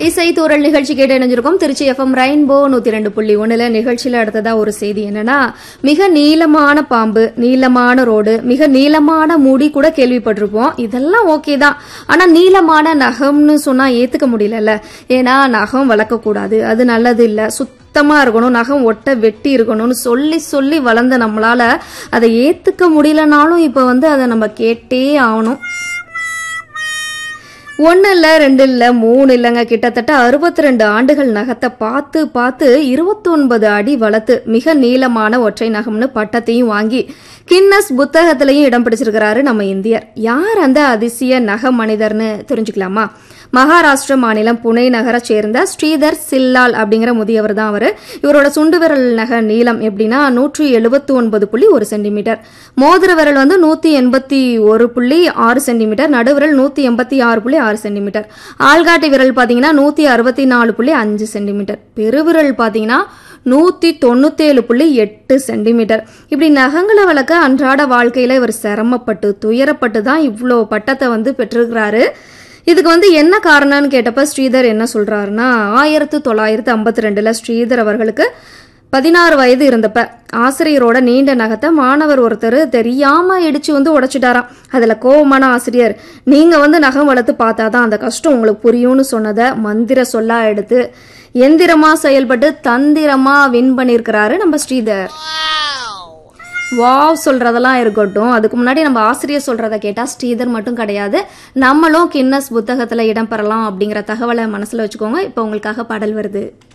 இசை தூரல் நிகழ்ச்சி கேட்டு இணைஞ்சிருக்கோம் திருச்சி எஃப்எம் ரெயின்போ நூத்தி ரெண்டு புள்ளி ஒண்ணுல நிகழ்ச்சியில அடுத்ததா ஒரு செய்தி என்னன்னா மிக நீளமான பாம்பு நீளமான ரோடு மிக நீளமான முடி கூட கேள்விப்பட்டிருப்போம் இதெல்லாம் ஓகே தான் ஆனா நீளமான நகம்னு சொன்னா ஏத்துக்க முடியலல்ல ஏன்னா நகம் வளர்க்க கூடாது அது நல்லது இல்ல சுத்தமா இருக்கணும் நகம் ஒட்ட வெட்டி இருக்கணும்னு சொல்லி சொல்லி வளர்ந்த நம்மளால அதை ஏத்துக்க முடியலனாலும் இப்ப வந்து அதை நம்ம கேட்டே ஆகணும் ஒன்று இல்லை ரெண்டு இல்லை மூணு இல்லைங்க கிட்டத்தட்ட அறுபத்தி ரெண்டு ஆண்டுகள் நகத்தை பார்த்து பார்த்து இருபத்தொன்பது அடி வளர்த்து மிக நீளமான ஒற்றை நகம்னு பட்டத்தையும் வாங்கி கின்னஸ் புத்தகத்திலையும் இடம் பிடிச்சிருக்கிறாரு நம்ம இந்தியர் யார் அந்த அதிசய நக மனிதர்னு தெரிஞ்சுக்கலாமா மகாராஷ்டிர மாநிலம் புனே நகரை சேர்ந்த ஸ்ரீதர் சில்லால் அப்படிங்கிற முதியவர் தான் அவர் இவரோட சுண்டு விரல் நக நீளம் எப்படின்னா நூற்றி எழுபத்தி ஒன்பது புள்ளி ஒரு சென்டிமீட்டர் மோதிர விரல் வந்து நூற்றி எண்பத்தி ஒரு புள்ளி ஆறு சென்டிமீட்டர் நடுவிரல் நூற்றி எண்பத்தி ஆறு புள்ளி ஆறு சென்டிமீட்டர் ஆள்காட்டி விரல் பார்த்தீங்கன்னா நூற்றி அறுபத்தி நாலு புள்ளி அஞ்சு சென்டிமீட்டர் பெருவிரல் பார்த்தீங்கன்னா நூற்றி தொண்ணூத்தேழு புள்ளி எட்டு சென்டிமீட்டர் இப்படி நகங்களை வளர்க்க அன்றாட வாழ்க்கையில் இவர் சிரமப்பட்டு துயரப்பட்டு தான் இவ்வளோ பட்டத்தை வந்து பெற்றிருக்கிறாரு இதுக்கு வந்து என்ன காரணம்னு கேட்டப்ப ஸ்ரீதர் என்ன சொல்றாருன்னா ஆயிரத்து தொள்ளாயிரத்து ஐம்பத்தி ரெண்டுல ஸ்ரீதர் அவர்களுக்கு பதினாறு வயது இருந்தப்ப ஆசிரியரோட நீண்ட நகத்தை மாணவர் ஒருத்தர் தெரியாம இடிச்சு வந்து உடைச்சிட்டாராம் அதுல கோபமான ஆசிரியர் நீங்க வந்து நகம் வளர்த்து பார்த்தாதான் அந்த கஷ்டம் உங்களுக்கு புரியும்னு சொன்னதை மந்திர சொல்லா எடுத்து எந்திரமா செயல்பட்டு தந்திரமா வின் பண்ணியிருக்கிறாரு நம்ம ஸ்ரீதர் வாவ் சொல்றதெல்லாம் இருக்கட்டும் அதுக்கு முன்னாடி நம்ம ஆசிரியர் சொல்றத கேட்டா ஸ்ரீதர் மட்டும் கிடையாது நம்மளும் கின்னஸ் புத்தகத்துல இடம் பெறலாம் அப்படிங்கிற தகவலை மனசுல வச்சுக்கோங்க இப்போ உங்களுக்காக பாடல் வருது